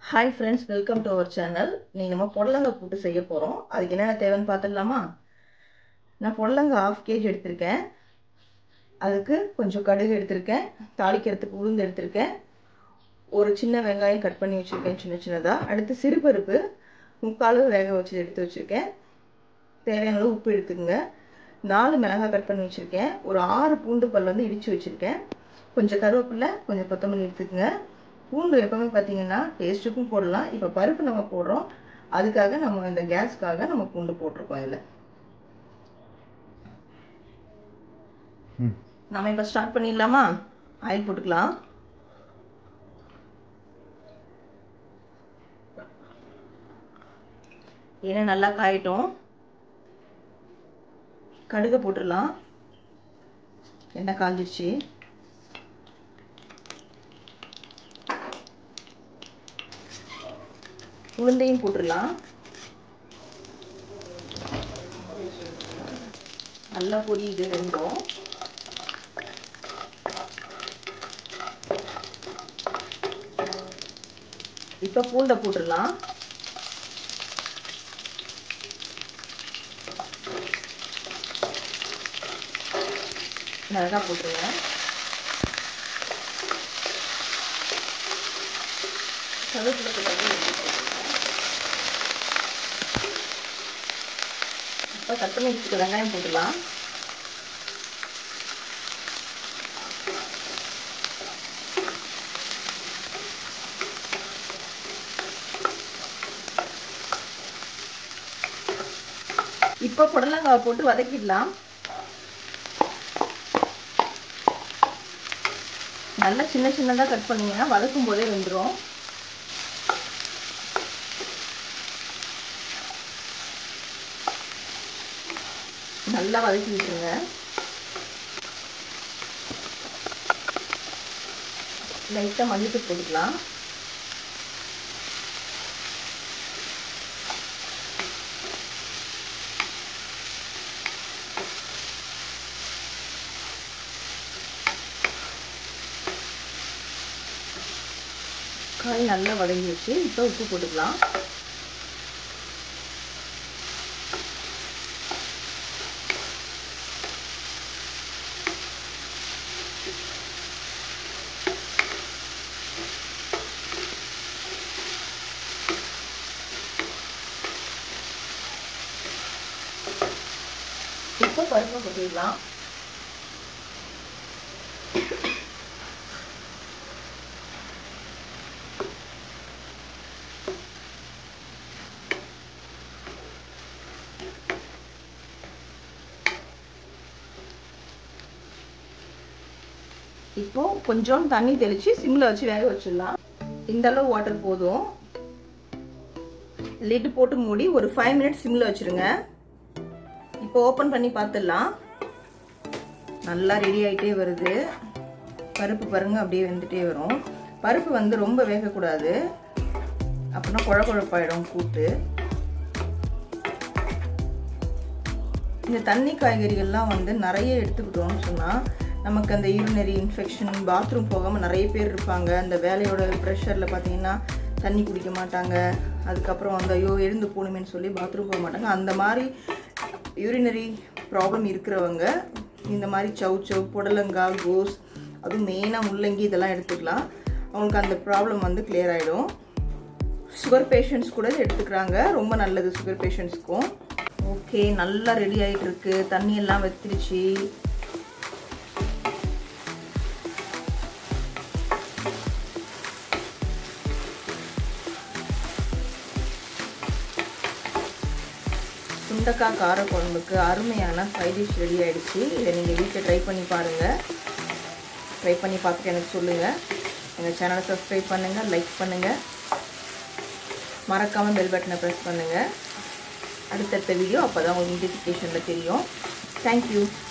hi friends welcome to our channel நீங்கள் நம்ம புடலங்காய் கூட்டு செய்ய போகிறோம் அதுக்கு என்னென்ன தேவைன்னு பார்த்துடலாமா நான் புடலங்காய் ஆஃப் கேஜி எடுத்திருக்கேன் அதுக்கு கொஞ்சம் கடுகு எடுத்திருக்கேன் தாளிக்கிறதுக்கு உளுந்து எடுத்திருக்கேன் ஒரு சின்ன வெங்காயம் கட் பண்ணி வச்சுருக்கேன் சின்ன சின்னதாக அடுத்து சிறுபருப்பு முக்கால் வேக வச்சு எடுத்து வச்சுருக்கேன் தேவையான அளவு உப்பு எடுத்துக்கோங்க நாலு மிளகாய் கட் பண்ணி வச்சுருக்கேன் ஒரு ஆறு பூண்டு பல் வந்து இடித்து வச்சுருக்கேன் கொஞ்சம் கருவேப்பிலை கொஞ்சம் கொத்தமல்லி எடுத்துக்கோங்க பூண்டு எப்பவுமே பார்த்தீங்கன்னா டேஸ்ட்டுக்கும் போடலாம் இப்போ பருப்பு நம்ம போடுறோம் அதுக்காக நம்ம இந்த கேஸ்க்காக நம்ம பூண்டு போட்டிருக்கோம் இதில் நம்ம இப்போ ஸ்டார்ட் பண்ணிடலாமா ஆயில் போட்டுக்கலாம் எண்ணெய் நல்லா காயட்டும் கடுகை போட்டுடலாம் எண்ணெய் காஞ்சிருச்சு உளுந்தையும் போட்டுடலாம் நல்லா பொரியுது ரெண்டும் இப்போ பூண்டை போட்டுடலாம் நல்லா போட்டுருங்க கருவேப்பிலை இப்போ கட் பண்ணி வச்சுக்க வெங்காயம் போட்டுடலாம் இப்போ புடலங்காய் போட்டு வதக்கிடலாம் நல்லா சின்ன சின்னதாக கட் பண்ணிங்கன்னா வதக்கும் போதே வெந்துடும் நல்லா வதக்கி விட்டுருங்க லைட்டாக மல்லிப்பூ போட்டுக்கலாம் காய் நல்லா வதங்கி வச்சு இப்போ உப்பு போட்டுக்கலாம் இப்போ பருப்பு கொட்டிடலாம் இப்போ கொஞ்சம் தண்ணி தெளித்து சிம்மில் வச்சு வேக வச்சிடலாம் இந்த அளவு வாட்டர் போதும் லிட் போட்டு மூடி ஒரு ஃபைவ் மினிட்ஸ் சிம்மில் வச்சுருங்க இப்போ ஓப்பன் பண்ணி பார்த்துடலாம் நல்லா ரெடி ஆகிட்டே வருது பருப்பு பாருங்க அப்படியே வெந்துட்டே வரும் பருப்பு வந்து ரொம்ப வேகக்கூடாது அப்படின்னா குழ குழப்பாயிடும் கூட்டு இந்த தண்ணி காய்கறிகள்லாம் வந்து நிறைய எடுத்துக்கிட்டோம்னு சொன்னால் நமக்கு அந்த யூரினரி இன்ஃபெக்ஷன் பாத்ரூம் போகாமல் நிறைய பேர் இருப்பாங்க அந்த வேலையோட ப்ரெஷரில் பார்த்தீங்கன்னா தண்ணி குடிக்க மாட்டாங்க அதுக்கப்புறம் வந்து ஐயோ எழுந்து போகணுமேனு சொல்லி பாத்ரூம் போக மாட்டாங்க அந்த மாதிரி யூரினரி ப்ராப்ளம் இருக்கிறவங்க இந்த மாதிரி சவு சவு புடலங்காய் கோஸ் அதுவும் மெயினாக முள்ளங்கி இதெல்லாம் எடுத்துக்கலாம் அவங்களுக்கு அந்த ப்ராப்ளம் வந்து கிளியர் ஆகிடும் சுகர் பேஷண்ட்ஸ் கூட எடுத்துக்கிறாங்க ரொம்ப நல்லது சுகர் பேஷண்ட்ஸ்க்கும் ஓகே நல்லா ரெடி ஆகிட்டு இருக்கு தண்ணி எல்லாம் வத்திருச்சு சுண்டக்காய் கார குழம்புக்கு அருமையான சைட் டிஷ் ரெடி ஆகிடுச்சு இதை நீங்கள் வீட்டில் ட்ரை பண்ணி பாருங்கள் ட்ரை பண்ணி பார்த்துட்டு எனக்கு சொல்லுங்கள் எங்கள் சேனலை சப்ஸ்கிரைப் பண்ணுங்கள் லைக் பண்ணுங்கள் மறக்காமல் பெல் பட்டனை ப்ரெஸ் பண்ணுங்கள் அடுத்தடுத்த வீடியோ அப்போ தான் உங்களுக்கு நோட்டிஃபிகேஷனில் தெரியும் தேங்க்யூ